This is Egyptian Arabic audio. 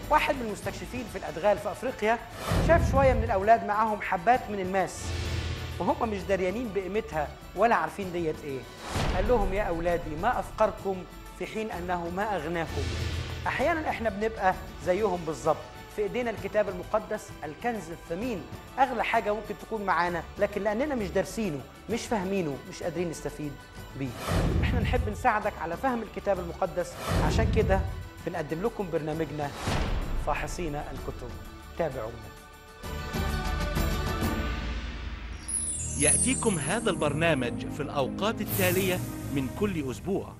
واحد من المستكشفين في الأدغال في أفريقيا شاف شوية من الأولاد معاهم حبات من الماس وهم مش دريانين بقيمتها ولا عارفين ديت إيه قال لهم يا أولادي ما أفقركم في حين أنه ما أغناكم أحيانا إحنا بنبقى زيهم بالظبط في ايدينا الكتاب المقدس الكنز الثمين اغلى حاجه ممكن تكون معانا لكن لاننا مش دارسينه مش فاهمينه مش قادرين نستفيد بيه احنا نحب نساعدك على فهم الكتاب المقدس عشان كده بنقدم لكم برنامجنا فاحصين الكتب تابعونا يأتيكم هذا البرنامج في الأوقات التالية من كل أسبوع